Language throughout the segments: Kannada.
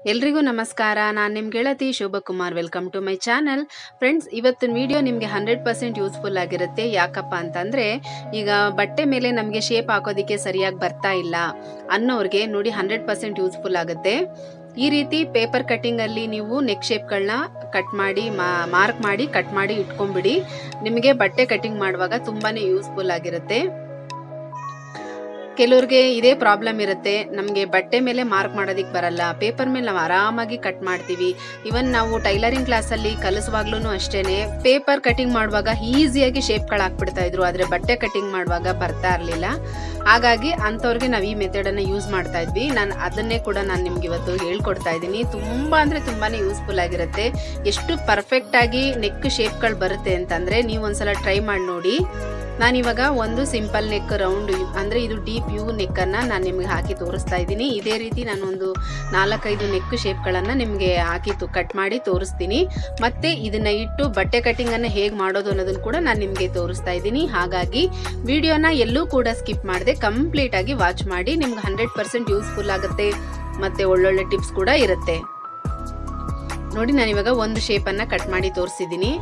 ಎಲ್ರಿಗೂ ನಮಸ್ಕಾರ ನಾನು ನಿಮ್ಮ ಗೆಳತಿ Shobhakumar welcome to my channel friends ಇವತ್ತಿನ ವಿಡಿಯೋ ನಿಮಗೆ ಹಂಡ್ರೆಡ್ ಪರ್ಸೆಂಟ್ ಯೂಸ್ಫುಲ್ ಆಗಿರುತ್ತೆ ಯಾಕಪ್ಪ ಅಂತಂದರೆ ಈಗ ಬಟ್ಟೆ ಮೇಲೆ ನಮಗೆ ಶೇಪ್ ಹಾಕೋದಕ್ಕೆ ಸರಿಯಾಗಿ ಬರ್ತಾ ಇಲ್ಲ ಅನ್ನೋರಿಗೆ ನೋಡಿ ಹಂಡ್ರೆಡ್ ಪರ್ಸೆಂಟ್ ಯೂಸ್ಫುಲ್ ಆಗುತ್ತೆ ಈ ರೀತಿ ಪೇಪರ್ ಕಟ್ಟಿಂಗಲ್ಲಿ ನೀವು ನೆಕ್ ಶೇಪ್ಗಳನ್ನ ಕಟ್ ಮಾಡಿ ಮಾರ್ಕ್ ಮಾಡಿ ಕಟ್ ಮಾಡಿ ಇಟ್ಕೊಂಡ್ಬಿಡಿ ನಿಮಗೆ ಬಟ್ಟೆ ಕಟ್ಟಿಂಗ್ ಮಾಡುವಾಗ ತುಂಬಾ ಯೂಸ್ಫುಲ್ ಆಗಿರುತ್ತೆ ಕೆಲವ್ರಿಗೆ ಇದೇ ಪ್ರಾಬ್ಲಮ್ ಇರುತ್ತೆ ನಮಗೆ ಬಟ್ಟೆ ಮೇಲೆ ಮಾರ್ಕ್ ಮಾಡೋದಕ್ಕೆ ಬರಲ್ಲ ಪೇಪರ್ ಮೇಲೆ ನಾವು ಆರಾಮಾಗಿ ಕಟ್ ಮಾಡ್ತೀವಿ ಇವನ್ ನಾವು ಟೈಲರಿಂಗ್ ಕ್ಲಾಸಲ್ಲಿ ಕಲಿಸುವಾಗ್ಲೂ ಅಷ್ಟೇನೆ ಪೇಪರ್ ಕಟಿಂಗ್ ಮಾಡುವಾಗ ಈಸಿಯಾಗಿ ಶೇಪ್ಗಳು ಹಾಕ್ಬಿಡ್ತಾ ಇದ್ರು ಆದರೆ ಬಟ್ಟೆ ಕಟಿಂಗ್ ಮಾಡುವಾಗ ಬರ್ತಾ ಇರಲಿಲ್ಲ ಹಾಗಾಗಿ ಅಂಥವ್ರಿಗೆ ನಾವು ಈ ಮೆಥಡನ್ನು ಯೂಸ್ ಮಾಡ್ತಾ ಇದ್ವಿ ನಾನು ಅದನ್ನೇ ಕೂಡ ನಾನು ನಿಮ್ಗೆ ಇವತ್ತು ಹೇಳ್ಕೊಡ್ತಾ ಇದ್ದೀನಿ ತುಂಬ ಅಂದರೆ ತುಂಬಾ ಯೂಸ್ಫುಲ್ ಆಗಿರುತ್ತೆ ಎಷ್ಟು ಪರ್ಫೆಕ್ಟಾಗಿ ನೆಕ್ ಶೇಪ್ಗಳು ಬರುತ್ತೆ ಅಂತಂದರೆ ನೀವು ಒಂದ್ಸಲ ಟ್ರೈ ಮಾಡಿ ನೋಡಿ ನಾನಿವಾಗ ಒಂದು ಸಿಂಪಲ್ ನೆಕ್ ರೌಂಡ್ ಅಂದರೆ ಇದು ಡೀಪ್ ಯು ನೆಕ್ಕನ್ನು ನಾನು ನಿಮಗೆ ಹಾಕಿ ತೋರಿಸ್ತಾ ಇದ್ದೀನಿ ಇದೇ ರೀತಿ ನಾನು ಒಂದು ನಾಲ್ಕೈದು ನೆಕ್ ಶೇಪ್ಗಳನ್ನು ನಿಮಗೆ ಹಾಕಿ ಕಟ್ ಮಾಡಿ ತೋರಿಸ್ತೀನಿ ಮತ್ತು ಇದನ್ನು ಇಟ್ಟು ಬಟ್ಟೆ ಕಟ್ಟಿಂಗನ್ನು ಹೇಗೆ ಮಾಡೋದು ಅನ್ನೋದನ್ನು ಕೂಡ ನಾನು ನಿಮಗೆ ತೋರಿಸ್ತಾ ಇದ್ದೀನಿ ಹಾಗಾಗಿ ವಿಡಿಯೋನ ಎಲ್ಲೂ ಕೂಡ ಸ್ಕಿಪ್ ಮಾಡದೆ ಕಂಪ್ಲೀಟಾಗಿ ವಾಚ್ ಮಾಡಿ ನಿಮ್ಗೆ ಹಂಡ್ರೆಡ್ ಪರ್ಸೆಂಟ್ ಯೂಸ್ಫುಲ್ ಆಗುತ್ತೆ ಮತ್ತು ಒಳ್ಳೊಳ್ಳೆ ಟಿಪ್ಸ್ ಕೂಡ ಇರುತ್ತೆ ನೋಡಿ ನಾನಿವಾಗ ಒಂದು ಶೇಪನ್ನು ಕಟ್ ಮಾಡಿ ತೋರಿಸಿದ್ದೀನಿ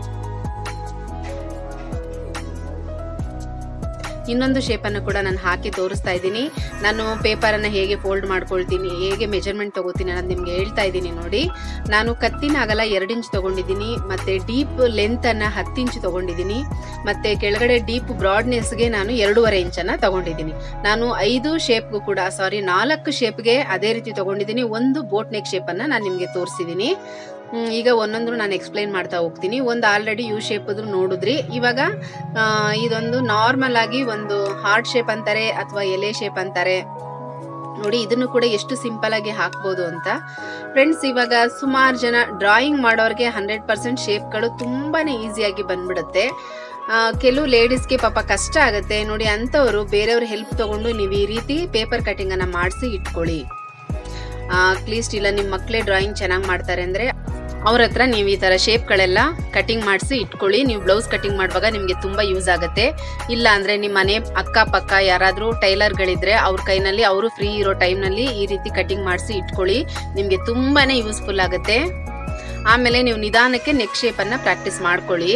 ಇನ್ನೊಂದು ಶೇಪನ್ನು ಕೂಡ ನಾನು ಹಾಕಿ ತೋರಿಸ್ತಾ ಇದ್ದೀನಿ ನಾನು ಪೇಪರನ್ನು ಹೇಗೆ ಫೋಲ್ಡ್ ಮಾಡ್ಕೊಳ್ತೀನಿ ಹೇಗೆ ಮೆಜರ್ಮೆಂಟ್ ತೊಗೋತೀನಿ ಅನ್ನೋದು ನಿಮಗೆ ಹೇಳ್ತಾ ಇದ್ದೀನಿ ನೋಡಿ ನಾನು ಕತ್ತಿನ ಅಗಲ ಎರಡು ಇಂಚ್ ತೊಗೊಂಡಿದ್ದೀನಿ ಮತ್ತು ಡೀಪ್ ಲೆಂತನ್ನು ಹತ್ತು ಇಂಚ್ ತೊಗೊಂಡಿದ್ದೀನಿ ಮತ್ತು ಕೆಳಗಡೆ ಡೀಪ್ ಬ್ರಾಡ್ನೆಸ್ಗೆ ನಾನು ಎರಡೂವರೆ ಇಂಚನ್ನು ತೊಗೊಂಡಿದ್ದೀನಿ ನಾನು ಐದು ಶೇಪ್ಗೂ ಕೂಡ ಸಾರಿ ನಾಲ್ಕು ಶೇಪ್ಗೆ ಅದೇ ರೀತಿ ತೊಗೊಂಡಿದ್ದೀನಿ ಒಂದು ಬೋಟ್ ನೆಕ್ ಶೇಪನ್ನು ನಾನು ನಿಮಗೆ ತೋರಿಸಿದ್ದೀನಿ ಈಗ ಒಂದೊಂದು ನಾನು ಎಕ್ಸ್ಪ್ಲೈನ್ ಮಾಡ್ತಾ ಹೋಗ್ತೀನಿ ಒಂದು ಆಲ್ರೆಡಿ ಯು ಶೇಪದ್ರು ನೋಡಿದ್ರಿ ಇವಾಗ ಇದೊಂದು ನಾರ್ಮಲ್ ಆಗಿ ಒಂದು ಹಾರ್ಟ್ ಶೇಪ್ ಅಂತಾರೆ ಅಥವಾ ಎಲೆ ಶೇಪ್ ಅಂತಾರೆ ನೋಡಿ ಇದನ್ನು ಕೂಡ ಎಷ್ಟು ಸಿಂಪಲ್ ಆಗಿ ಹಾಕ್ಬೋದು ಅಂತ ಫ್ರೆಂಡ್ಸ್ ಇವಾಗ ಸುಮಾರು ಜನ ಡ್ರಾಯಿಂಗ್ ಮಾಡೋರಿಗೆ ಹಂಡ್ರೆಡ್ ಪರ್ಸೆಂಟ್ ಶೇಪ್ಗಳು ತುಂಬಾ ಈಸಿಯಾಗಿ ಬಂದ್ಬಿಡುತ್ತೆ ಕೆಲವು ಲೇಡೀಸ್ಗೆ ಪಾಪ ಕಷ್ಟ ಆಗುತ್ತೆ ನೋಡಿ ಅಂಥವ್ರು ಬೇರೆಯವ್ರ ಹೆಲ್ಪ್ ತಗೊಂಡು ನೀವು ಈ ರೀತಿ ಪೇಪರ್ ಕಟಿಂಗನ್ನು ಮಾಡಿಸಿ ಇಟ್ಕೊಳ್ಳಿ ಅಟ್ಲೀಸ್ಟ್ ಇಲ್ಲ ನಿಮ್ಮ ಮಕ್ಕಳೇ ಡ್ರಾಯಿಂಗ್ ಚೆನ್ನಾಗಿ ಮಾಡ್ತಾರೆ ಅಂದರೆ ಅವ್ರ ಹತ್ರ ನೀವು ಈ ಥರ ಶೇಪ್ಗಳೆಲ್ಲ ಕಟಿಂಗ್ ಮಾಡಿಸಿ ಇಟ್ಕೊಳ್ಳಿ ನೀವು ಬ್ಲೌಸ್ ಕಟಿಂಗ್ ಮಾಡುವಾಗ ನಿಮಗೆ ತುಂಬ ಯೂಸ್ ಆಗುತ್ತೆ ಇಲ್ಲ ಅಂದರೆ ನಿಮ್ಮ ಮನೆ ಅಕ್ಕಪಕ್ಕ ಯಾರಾದರೂ ಟೈಲರ್ಗಳಿದ್ರೆ ಅವ್ರ ಕೈನಲ್ಲಿ ಅವರು ಫ್ರೀ ಇರೋ ಟೈಮ್ನಲ್ಲಿ ಈ ರೀತಿ ಕಟಿಂಗ್ ಮಾಡಿಸಿ ಇಟ್ಕೊಳ್ಳಿ ನಿಮಗೆ ತುಂಬಾ ಯೂಸ್ಫುಲ್ ಆಗುತ್ತೆ ಆಮೇಲೆ ನೀವು ನಿಧಾನಕ್ಕೆ ನೆಕ್ ಶೇಪನ್ನು ಪ್ರಾಕ್ಟೀಸ್ ಮಾಡ್ಕೊಳ್ಳಿ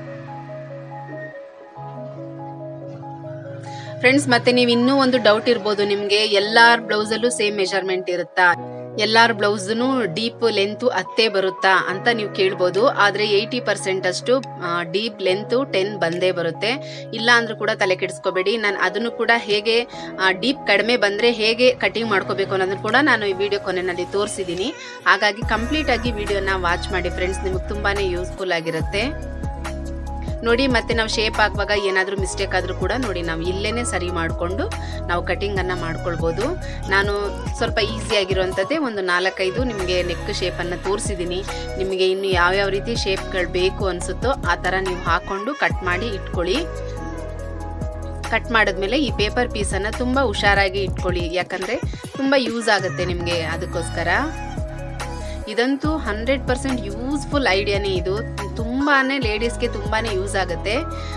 ಫ್ರೆಂಡ್ಸ್ ಮತ್ತೆ ನೀವು ಇನ್ನೂ ಒಂದು ಡೌಟ್ ಇರ್ಬೋದು ನಿಮಗೆ ಎಲ್ಲಾರ ಬ್ಲೌಸಲ್ಲೂ ಸೇಮ್ ಮೆಜರ್ಮೆಂಟ್ ಇರುತ್ತಾ ಎಲ್ಲಾರ ಬ್ಲೌಸ್ನು ಡೀಪ್ ಲೆಂತ್ ಹತ್ತೇ ಬರುತ್ತಾ ಅಂತ ನೀವು ಕೇಳ್ಬೋದು ಆದರೆ ಏಯ್ಟಿ ಪರ್ಸೆಂಟ್ ಅಷ್ಟು ಡೀಪ್ ಲೆಂತ್ ಟೆನ್ ಬಂದೇ ಬರುತ್ತೆ ಇಲ್ಲ ಅಂದ್ರೂ ಕೂಡ ತಲೆ ಕೆಡಿಸ್ಕೋಬೇಡಿ ನಾನು ಅದನ್ನು ಕೂಡ ಹೇಗೆ ಡೀಪ್ ಕಡಿಮೆ ಬಂದರೆ ಹೇಗೆ ಕಟಿಂಗ್ ಮಾಡ್ಕೋಬೇಕು ಅನ್ನೋದನ್ನು ಕೂಡ ನಾನು ಈ ವಿಡಿಯೋ ಕೊನೆಯಲ್ಲಿ ತೋರಿಸಿದ್ದೀನಿ ಹಾಗಾಗಿ ಕಂಪ್ಲೀಟ್ ಆಗಿ ವಿಡಿಯೋನ ವಾಚ್ ಮಾಡಿ ಫ್ರೆಂಡ್ಸ್ ನಿಮಗೆ ತುಂಬಾ ಯೂಸ್ಫುಲ್ ಆಗಿರುತ್ತೆ ನೋಡಿ ಮತ್ತೆ ನಾವು ಶೇಪ್ ಹಾಕುವಾಗ ಏನಾದರೂ ಮಿಸ್ಟೇಕ್ ಆದರೂ ಕೂಡ ನೋಡಿ ನಾವು ಇಲ್ಲೇನೆ ಸರಿ ಮಾಡಿಕೊಂಡು ನಾವು ಕಟಿಂಗನ್ನು ಮಾಡ್ಕೊಳ್ಬೋದು ನಾನು ಸ್ವಲ್ಪ ಈಸಿ ಆಗಿರುವಂಥದ್ದೇ ಒಂದು ನಾಲ್ಕೈದು ನಿಮಗೆ ನೆಕ್ ಶೇಪನ್ನು ತೋರಿಸಿದ್ದೀನಿ ನಿಮಗೆ ಇನ್ನು ಯಾವ್ಯಾವ ರೀತಿ ಶೇಪ್ಗಳು ಬೇಕು ಅನಿಸುತ್ತೋ ಆ ಥರ ನೀವು ಹಾಕ್ಕೊಂಡು ಕಟ್ ಮಾಡಿ ಇಟ್ಕೊಳ್ಳಿ ಕಟ್ ಮಾಡಿದ್ಮೇಲೆ ಈ ಪೇಪರ್ ಪೀಸನ್ನು ತುಂಬ ಹುಷಾರಾಗಿ ಇಟ್ಕೊಳ್ಳಿ ಯಾಕಂದರೆ ತುಂಬ ಯೂಸ್ ಆಗುತ್ತೆ ನಿಮಗೆ ಅದಕ್ಕೋಸ್ಕರ ಇದಂತೂ ಹಂಡ್ರೆಡ್ ಪರ್ಸೆಂಟ್ ಯೂಸ್ಫುಲ್ ಐಡಿಯಾನೇ ಇದು ತುಂಬಾ ಲೇಡೀಸ್ಗೆ ತುಂಬಾ ಯೂಸ್ ಆಗುತ್ತೆ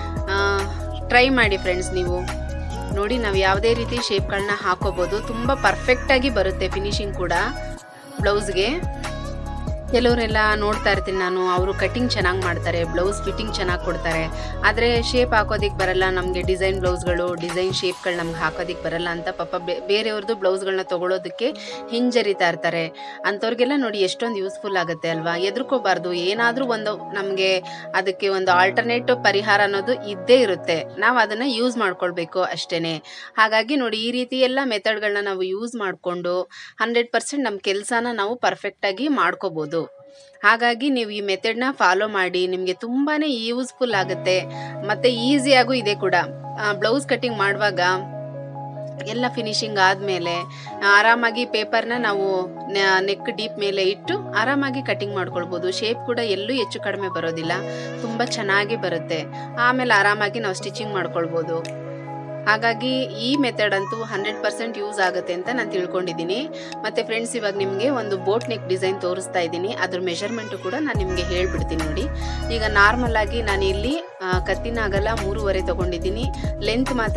ಟ್ರೈ ಮಾಡಿ ಫ್ರೆಂಡ್ಸ್ ನೀವು ನೋಡಿ ನಾವು ಯಾವುದೇ ರೀತಿ ಶೇಪ್ಗಳನ್ನ ಹಾಕೋಬೋದು ತುಂಬ ಪರ್ಫೆಕ್ಟಾಗಿ ಬರುತ್ತೆ ಫಿನಿಶಿಂಗ್ ಕೂಡ ಬ್ಲೌಸ್ಗೆ ಕೆಲವರೆಲ್ಲ ನೋಡ್ತಾ ಇರ್ತೀನಿ ನಾನು ಅವರು ಕಟಿಂಗ್ ಚೆನ್ನಾಗಿ ಮಾಡ್ತಾರೆ ಬ್ಲೌಸ್ ಫಿಟ್ಟಿಂಗ್ ಚೆನ್ನಾಗಿ ಕೊಡ್ತಾರೆ ಆದರೆ ಶೇಪ್ ಹಾಕೋದಕ್ಕೆ ಬರಲ್ಲ ನಮಗೆ ಡಿಸೈನ್ ಬ್ಲೌಸ್ಗಳು ಡಿಸೈನ್ ಶೇಪ್ಗಳು ನಮ್ಗೆ ಹಾಕೋದಕ್ಕೆ ಬರಲ್ಲ ಅಂತ ಪಾಪ ಬೇರೆಯವ್ರದ್ದು ಬ್ಲೌಸ್ಗಳನ್ನ ತೊಗೊಳೋದಕ್ಕೆ ಹಿಂಜರಿತಾ ಇರ್ತಾರೆ ಅಂಥವ್ರಿಗೆಲ್ಲ ನೋಡಿ ಎಷ್ಟೊಂದು ಯೂಸ್ಫುಲ್ ಆಗುತ್ತೆ ಅಲ್ವಾ ಎದುರ್ಕೋಬಾರ್ದು ಏನಾದರೂ ಒಂದು ನಮಗೆ ಅದಕ್ಕೆ ಒಂದು ಆಲ್ಟರ್ನೇಟಿವ್ ಪರಿಹಾರ ಅನ್ನೋದು ಇದ್ದೇ ಇರುತ್ತೆ ನಾವು ಅದನ್ನು ಯೂಸ್ ಮಾಡ್ಕೊಳ್ಬೇಕು ಅಷ್ಟೇ ಹಾಗಾಗಿ ನೋಡಿ ಈ ರೀತಿ ಎಲ್ಲ ಮೆಥಡ್ಗಳನ್ನ ನಾವು ಯೂಸ್ ಮಾಡಿಕೊಂಡು ಹಂಡ್ರೆಡ್ ಪರ್ಸೆಂಟ್ ನಮ್ಮ ಕೆಲಸನ ನಾವು ಪರ್ಫೆಕ್ಟಾಗಿ ಮಾಡ್ಕೋಬೋದು ಹಾಗಾಗಿ ನೀವು ಈ ಮೆಥಡ್ನ ಫಾಲೋ ಮಾಡಿ ನಿಮಗೆ ತುಂಬಾ ಯೂಸ್ಫುಲ್ ಆಗುತ್ತೆ ಮತ್ತು ಈಸಿಯಾಗೂ ಇದೆ ಕೂಡ ಬ್ಲೌಸ್ ಕಟಿಂಗ್ ಮಾಡುವಾಗ ಎಲ್ಲ ಫಿನಿಶಿಂಗ್ ಆದಮೇಲೆ ಆರಾಮಾಗಿ ಪೇಪರ್ನ ನಾವು ನೆಕ್ ಡೀಪ್ ಮೇಲೆ ಇಟ್ಟು ಆರಾಮಾಗಿ ಕಟಿಂಗ್ ಮಾಡ್ಕೊಳ್ಬೋದು ಶೇಪ್ ಕೂಡ ಎಲ್ಲೂ ಹೆಚ್ಚು ಕಡಿಮೆ ಬರೋದಿಲ್ಲ ತುಂಬ ಚೆನ್ನಾಗಿ ಬರುತ್ತೆ ಆಮೇಲೆ ಆರಾಮಾಗಿ ನಾವು ಸ್ಟಿಚಿಂಗ್ ಮಾಡ್ಕೊಳ್ಬೋದು ಹಾಗಾಗಿ ಈ ಮೆಥಡ್ ಅಂತೂ ಹಂಡ್ರೆಡ್ ಪರ್ಸೆಂಟ್ ಯೂಸ್ ಆಗುತ್ತೆ ಅಂತ ನಾನು ತಿಳ್ಕೊಂಡಿದ್ದೀನಿ ಮತ್ತು ಫ್ರೆಂಡ್ಸ್ ಇವಾಗ ನಿಮಗೆ ಒಂದು ಬೋಟ್ ನೆಕ್ ಡಿಸೈನ್ ತೋರಿಸ್ತಾ ಇದ್ದೀನಿ ಅದ್ರ ಮೆಷರ್ಮೆಂಟು ಕೂಡ ನಾನು ನಿಮಗೆ ಹೇಳ್ಬಿಡ್ತೀನಿ ನೋಡಿ ಈಗ ನಾರ್ಮಲ್ ಆಗಿ ನಾನು ಇಲ್ಲಿ ಕತ್ತಿನ ಅಗಲ ಮೂರುವರೆ ತೊಗೊಂಡಿದ್ದೀನಿ ಲೆಂತ್ ಮಾತ್ರ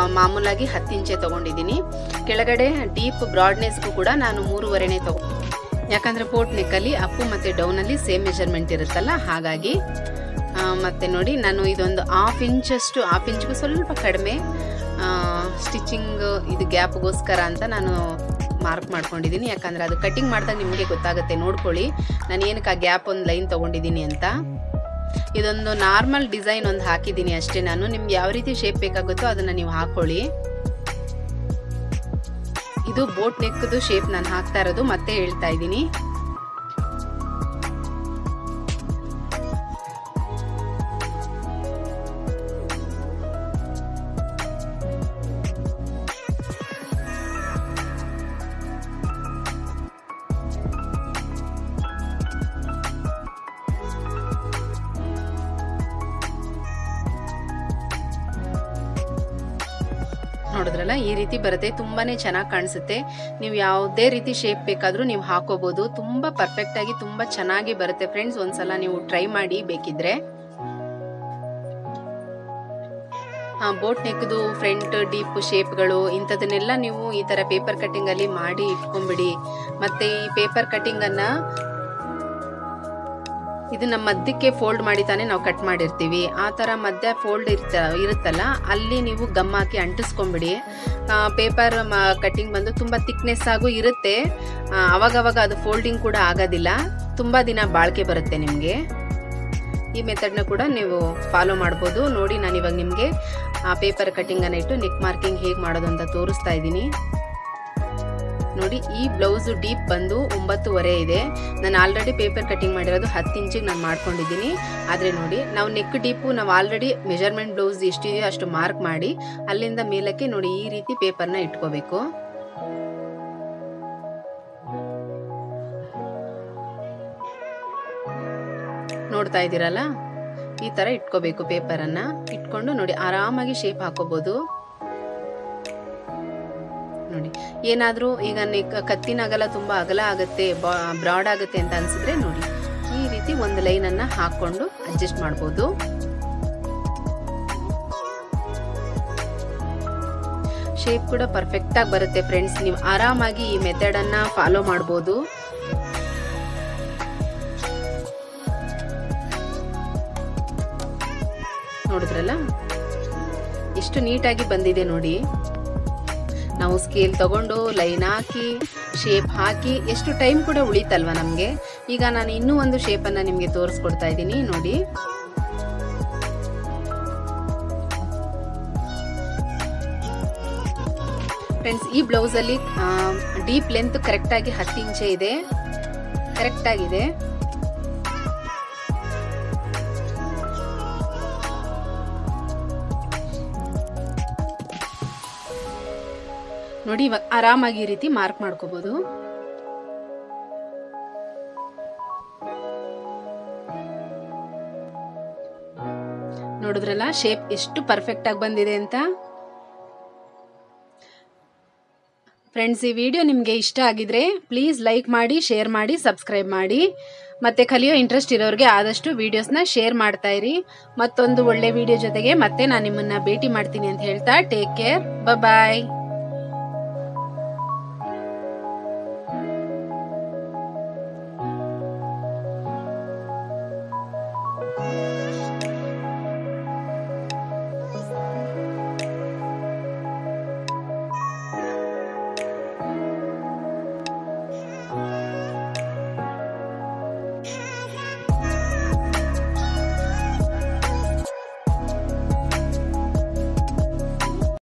ಮಾಮೂಲಾಗಿ ಹತ್ತು ಇಂಚೆ ತೊಗೊಂಡಿದ್ದೀನಿ ಕೆಳಗಡೆ ಡೀಪ್ ಬ್ರಾಡ್ನೆಸ್ಗೂ ಕೂಡ ನಾನು ಮೂರುವರೆನೇ ತಗೊ ಯಾಕಂದ್ರೆ ಪೋರ್ಟ್ ನೆಕ್ಕಲ್ಲಿ ಅಪ್ಪು ಮತ್ತು ಡೌನಲ್ಲಿ ಸೇಮ್ ಮೆಜರ್ಮೆಂಟ್ ಇರುತ್ತಲ್ಲ ಹಾಗಾಗಿ ಆ, ಮತ್ತೆ ನೋಡಿ ನಾನು ಇದೊಂದು ಹಾಫ್ ಇಂಚಷ್ಟು ಹಾಫ್ ಇಂಚ್ಗೂ ಸ್ವಲ್ಪ ಕಡಿಮೆ ಸ್ಟಿಚಿಂಗ್ ಇದು ಗ್ಯಾಪ್ಗೋಸ್ಕರ ಅಂತ ನಾನು ಮಾರ್ಕ್ ಮಾಡ್ಕೊಂಡಿದ್ದೀನಿ ಯಾಕಂದರೆ ಅದು ಕಟಿಂಗ್ ಮಾಡಿದಾಗ ನಿಮಗೆ ಗೊತ್ತಾಗುತ್ತೆ ನೋಡ್ಕೊಳ್ಳಿ ನಾನು ಏನಕ್ಕೆ ಆ ಗ್ಯಾಪ್ ಒಂದು ಲೈನ್ ತೊಗೊಂಡಿದ್ದೀನಿ ಅಂತ ಇದೊಂದು ನಾರ್ಮಲ್ ಡಿಸೈನ್ ಒಂದು ಹಾಕಿದ್ದೀನಿ ಅಷ್ಟೇ ನಾನು ನಿಮ್ಗೆ ಯಾವ ರೀತಿ ಶೇಪ್ ಬೇಕಾಗುತ್ತೋ ಅದನ್ನು ನೀವು ಹಾಕೊಳ್ಳಿ ಇದು ಬೋಟ್ ನೆಕ್ದು ಶೇಪ್ ನಾನು ಹಾಕ್ತಾ ಇರೋದು ಮತ್ತೆ ಹೇಳ್ತಾ ಇದ್ದೀನಿ ನೋಡಿದ್ರಲ್ಲ ಈ ರೀತಿ ಬರುತ್ತೆ ತುಂಬಾನೇ ಚೆನ್ನಾಗಿ ಕಾಣಿಸುತ್ತೆ ನೀವು ಯಾವುದೇ ರೀತಿ ಶೇಪ್ ಬೇಕಾದರೂ ನೀವು ಹಾಕೋಬಹುದು ತುಂಬಾ ಪರ್ಫೆಕ್ಟ್ ಆಗಿ ತುಂಬಾ ಚೆನ್ನಾಗಿ ಬರುತ್ತೆ ಫ್ರೆಂಡ್ಸ್ ಒಂದ್ಸಲ ನೀವು ಟ್ರೈ ಮಾಡಿ ಬೇಕಿದ್ರೆ ಬೋಟ್ ನೆಕ್ದು ಫ್ರಂಟ್ ಡೀಪ್ ಶೇಪ್ಗಳು ಇಂಥದನ್ನೆಲ್ಲ ನೀವು ಈ ತರ ಪೇಪರ್ ಕಟ್ಟಿಂಗ್ ಅಲ್ಲಿ ಮಾಡಿ ಇಟ್ಕೊಂಡ್ಬಿಡಿ ಮತ್ತೆ ಈ ಪೇಪರ್ ಕಟ್ಟಿಂಗ್ ಅನ್ನ ಇದು ನಮ್ಮ ಮಧ್ಯಕ್ಕೆ ಫೋಲ್ಡ್ ಮಾಡಿ ತಾನೇ ನಾವು ಕಟ್ ಮಾಡಿರ್ತೀವಿ ಆ ಥರ ಮಧ್ಯ ಫೋಲ್ಡ್ ಇರ್ತ ಇರುತ್ತಲ್ಲ ಅಲ್ಲಿ ನೀವು ಗಮ್ ಹಾಕಿ ಅಂಟಿಸ್ಕೊಂಬಿಡಿ ಪೇಪರ್ ಕಟ್ಟಿಂಗ್ ಬಂದು ತುಂಬ ಥಿಕ್ನೆಸ್ ಆಗು ಇರುತ್ತೆ ಆ, ಅವಾಗವಾಗ ಅದು ಫೋಲ್ಡಿಂಗ್ ಕೂಡ ಆಗೋದಿಲ್ಲ ತುಂಬ ದಿನ ಬಾಳಿಕೆ ಬರುತ್ತೆ ನಿಮಗೆ ಈ ಮೆಥಡ್ನ ಕೂಡ ನೀವು ಫಾಲೋ ಮಾಡ್ಬೋದು ನೋಡಿ ನಾನು ಇವಾಗ ನಿಮಗೆ ಆ ಪೇಪರ್ ಕಟ್ಟಿಂಗನ್ನು ಇಟ್ಟು ನೆಕ್ ಮಾರ್ಕಿಂಗ್ ಹೇಗೆ ಮಾಡೋದು ಅಂತ ತೋರಿಸ್ತಾ ಇದ್ದೀನಿ ನೋಡಿ ಈ ಬ್ಲೌಸ್ ಡೀಪ್ ಬಂದು ಒಂಬತ್ತುವರೆ ಇದೆ ನಾನು ಆಲ್ರೆಡಿ ಪೇಪರ್ ಕಟಿಂಗ್ ಮಾಡಿರೋದು ಹತ್ತು ಇಂಚಿಗೆ ನಾನು ಮಾಡ್ಕೊಂಡಿದ್ದೀನಿ ಆದರೆ ನೋಡಿ ನಾವು ನೆಕ್ ಡೀಪು ನಾವು ಆಲ್ರೆಡಿ ಮೆಜರ್ಮೆಂಟ್ ಬ್ಲೌಸ್ ಎಷ್ಟಿದೆಯೋ ಅಷ್ಟು ಮಾರ್ಕ್ ಮಾಡಿ ಅಲ್ಲಿಂದ ಮೇಲಕ್ಕೆ ನೋಡಿ ಈ ರೀತಿ ಪೇಪರ್ನ ಇಟ್ಕೋಬೇಕು ನೋಡ್ತಾ ಇದ್ದೀರಲ್ಲ ಈ ತರ ಇಟ್ಕೋಬೇಕು ಪೇಪರನ್ನ ಇಟ್ಕೊಂಡು ನೋಡಿ ಆರಾಮಾಗಿ ಶೇಪ್ ಹಾಕೋಬಹುದು ನೋಡಿ ಏನಾದರೂ ಈಗ ನೆಕ್ ಕತ್ತಿನ ಅಗಲ ತುಂಬಾ ಅಗಲ ಆಗುತ್ತೆ ಬ್ರಾಡ್ ಆಗುತ್ತೆ ಅಂತ ಅನ್ಸಿದ್ರೆ ನೋಡಿ ಈ ರೀತಿ ಒಂದು ಲೈನ್ ಅನ್ನ ಹಾಕೊಂಡು ಅಡ್ಜಸ್ಟ್ ಮಾಡ್ಬೋದು ಶೇಪ್ ಕೂಡ ಪರ್ಫೆಕ್ಟ್ ಆಗಿ ಬರುತ್ತೆ ಫ್ರೆಂಡ್ಸ್ ನೀವು ಆರಾಮಾಗಿ ಈ ಮೆಥಡ್ ಅನ್ನ ಫಾಲೋ ಮಾಡ್ಬೋದು ನೋಡಿದ್ರಲ್ಲ ಎಷ್ಟು ನೀಟಾಗಿ ಬಂದಿದೆ ನೋಡಿ ನಾವು ಸ್ಕೇಲ್ ತಗೊಂಡು ಲೈನ್ ಹಾಕಿ ಶೇಪ್ ಹಾಕಿ ಎಷ್ಟು ಟೈಮ್ ಕೂಡ ಉಳಿತಲ್ವಾ ನಮಗೆ ಈಗ ನಾನು ಇನ್ನೂ ಒಂದು ಶೇಪನ್ನು ನಿಮಗೆ ತೋರಿಸ್ಕೊಡ್ತಾ ಇದ್ದೀನಿ ನೋಡಿ ಫ್ರೆಂಡ್ಸ್ ಈ ಬ್ಲೌಸಲ್ಲಿ ಡೀಪ್ ಲೆಂತ್ ಕರೆಕ್ಟಾಗಿ ಹತ್ತು ಇಂಚೆ ಇದೆ ಕರೆಕ್ಟಾಗಿದೆ ನೋಡಿ ಇವಾಗ ಆರಾಮಾಗಿ ಈ ರೀತಿ ಮಾರ್ಕ್ ಮಾಡ್ಕೋಬಹುದು ನೋಡಿದ್ರಲ್ಲ ಶೇಪ್ ಎಷ್ಟು ಪರ್ಫೆಕ್ಟ್ ಆಗಿ ಬಂದಿದೆ ಅಂತ ಫ್ರೆಂಡ್ಸ್ ಈ ವಿಡಿಯೋ ನಿಮಗೆ ಇಷ್ಟ ಆಗಿದ್ರೆ ಪ್ಲೀಸ್ ಲೈಕ್ ಮಾಡಿ ಶೇರ್ ಮಾಡಿ ಸಬ್ಸ್ಕ್ರೈಬ್ ಮಾಡಿ ಮತ್ತೆ ಕಲಿಯೋ ಇಂಟ್ರೆಸ್ಟ್ ಇರೋರಿಗೆ ಆದಷ್ಟು ವಿಡಿಯೋಸ್ನ ಶೇರ್ ಮಾಡ್ತಾ ಇರಿ ಮತ್ತೊಂದು ಒಳ್ಳೆ ವಿಡಿಯೋ ಜೊತೆಗೆ ಮತ್ತೆ ನಾನು ನಿಮ್ಮನ್ನ ಭೇಟಿ ಮಾಡ್ತೀನಿ ಅಂತ ಹೇಳ್ತಾ ಟೇಕ್ ಕೇರ್ ಬಾಯ್